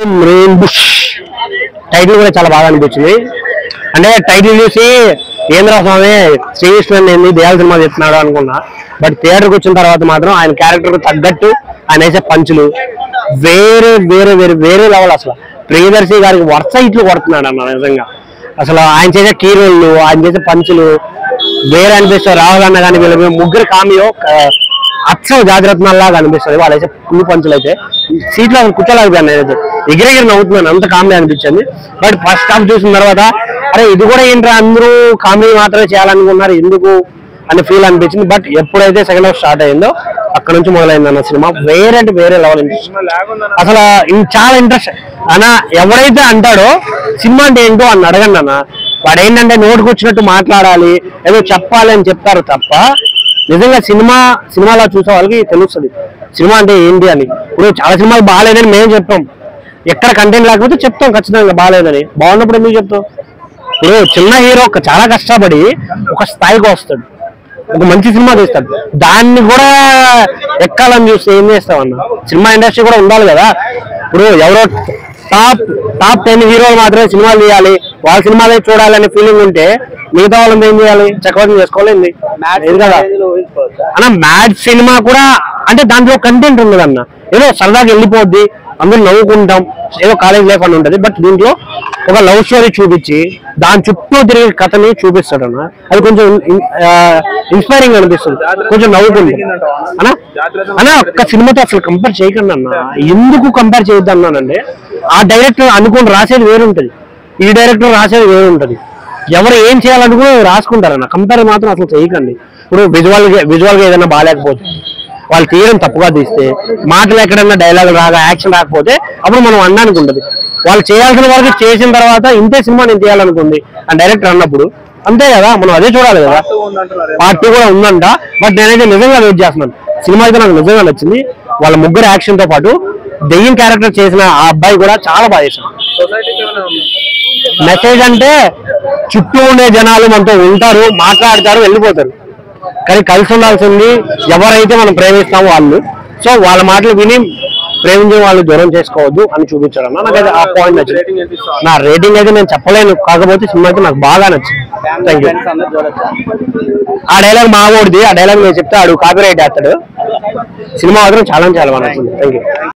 rain bush title కూడా చాలా బాగా అనిపించింది అంటే టైటిల్ చూసి ఏంద్ర స్వామి శ్రీకృష్ణుని ఏంది దేవాల సినిమా చెప్తున్నాడు అనుకున్నా బట్ థియేటర్కి వచ్చిన తర్వాత మాత్రం ఆయన క్యారెక్టర్ తగ్గట్టు ఆయన వేసే పంచులు వేరే వేరే వేరే వేరే లెవెల్ అసలు ప్రియదర్శి గారికి వరుస ఇట్లు కొడుతున్నాడు అన్న నిజంగా అసలు ఆయన చేసే కీరోళ్ళు ఆయన చేసే పంచులు వేరే అనిపిస్తారు రాహుల్ అన్న కానీ వీళ్ళ ముగ్గురు కామియో అచ్చం జాగ్రత్తలాగా అనిపిస్తుంది వాళ్ళు అయితే పుల్లు పంచులు అయితే సీట్లో అసలు కూర్చోలేకపోయాను నేనైతే ఎగిరెగిరి నవ్వుతున్నాను అంత కామెడీ అనిపించింది బట్ ఫస్ట్ హాఫ్ చూసిన తర్వాత అరే ఇది కూడా ఏంట్రా అందరూ కామెడీ మాత్రమే చేయాలనుకున్నారు ఎందుకు అని ఫీల్ అనిపించింది బట్ ఎప్పుడైతే సెకండ్ హాఫ్ స్టార్ట్ అయిందో అక్కడ నుంచి మొదలైంది అన్న సినిమా వేరే అంటే వేరే లెవెల్ ఇంట్రెస్ట్ అసలు ఇం- చాలా ఇంట్రెస్ట్ అన్న ఎవరైతే అంటాడో సినిమా అంటే ఏంటో అని అడగండి అన్న వాడు ఏంటంటే నోటుకు వచ్చినట్టు మాట్లాడాలి ఏదో చెప్పాలి అని చెప్తారు తప్ప నిజంగా సినిమా సినిమాలో చూసే వాళ్ళకి తెలుస్తుంది సినిమా అంటే ఏంటి అని ఇప్పుడు చాలా సినిమాలు బాగాలేదని మేము చెప్తాం ఎక్కడ కంటెంట్ లేకపోతే చెప్తాం ఖచ్చితంగా బాగాలేదని బాగున్నప్పుడు ఎందుకు చెప్తాం ఇప్పుడు చిన్న హీరో ఒక చాలా కష్టపడి ఒక స్థాయికి వస్తాడు ఒక మంచి సినిమా తీస్తాడు దాన్ని కూడా ఎక్కాలని చూస్తే ఏం చేస్తామన్న సినిమా ఇండస్ట్రీ కూడా ఉండాలి కదా ఇప్పుడు ఎవరో టాప్ టాప్ టెన్ హీరోలు మాత్రమే సినిమాలు తీయాలి వాళ్ళ సినిమాలే చూడాలనే ఫీలింగ్ ఉంటే మిగతా వాళ్ళని ఏం చేయాలి చక్రవర్తి చేసుకోవాలి ఏది కదా అన్న మ్యాడ్ సినిమా కూడా అంటే దాంట్లో కంటెంట్ ఉండదు అన్న ఏదో సరదాగా వెళ్ళిపోద్ది అందరూ నవ్వుకుంటాం ఏదో కాలేజ్ లైఫ్ అని ఉంటది బట్ దీంట్లో ఒక లవ్ స్టోరీ చూపించి దాని చుట్టూ తిరిగే కథని చూపిస్తాడు అన్న అది కొంచెం ఇన్స్పైరింగ్ అనిపిస్తుంది కొంచెం నవ్వుకుంటాం అన్న అన్న ఒక్క సినిమాతో అసలు కంపేర్ చేయకండి అన్న ఎందుకు కంపేర్ చేయొద్దు అన్నానంటే ఆ డైరెక్టర్ అనుకుని రాసేది వేరు ఉంటది ఈ డైరెక్టర్ రాసేది వేరు ఉంటది ఎవరు ఏం చేయాలనుకుని రాసుకుంటారన్న కంపేర్ మాత్రం అసలు చేయకండి ఇప్పుడు విజువల్ విజువల్ గా ఏదైనా బాగాలేకపోతే వాళ్ళు తీయడం తప్పుగా తీస్తే మాటలు ఎక్కడైనా డైలాగ్ రాగా యాక్షన్ రాకపోతే అప్పుడు మనం అనడానికి ఉంటుంది వాళ్ళు చేయాల్సిన వరకు చేసిన తర్వాత ఇంతే సినిమా నేను తీయాలనుకుంది ఆ డైరెక్టర్ అన్నప్పుడు అంతే కదా మనం అదే చూడాలి కదా పార్టీ కూడా ఉందంట బట్ నేనైతే నిజంగా వెయిట్ చేస్తున్నాను సినిమా అయితే నాకు నిజంగా నచ్చింది వాళ్ళ ముగ్గురు యాక్షన్ తో పాటు దెయ్యం క్యారెక్టర్ చేసిన ఆ అబ్బాయి కూడా చాలా బాగా చేశాడు మెసేజ్ అంటే చుట్టూ ఉండే జనాలు మనతో ఉంటారు మాట్లాడతారు వెళ్ళిపోతారు కానీ కలిసి ఉండాల్సింది ఎవరైతే మనం ప్రేమిస్తామో వాళ్ళు సో వాళ్ళ మాటలు విని ప్రేమించే వాళ్ళు దూరం చేసుకోవద్దు అని చూపించారు అన్న నాకు ఆ పాయింట్ నచ్చింది నా రేటింగ్ అయితే నేను చెప్పలేను కాకపోతే సినిమా అయితే నాకు బాగా నచ్చింది థ్యాంక్ యూ ఆ డైలాగ్ మామూడిది ఆ డైలాగ్ నేను చెప్తే ఆడు కాపీ రైట్ వేస్తాడు సినిమా మాత్రం చాలా చాలా బాగా నచ్చింది థ్యాంక్ యూ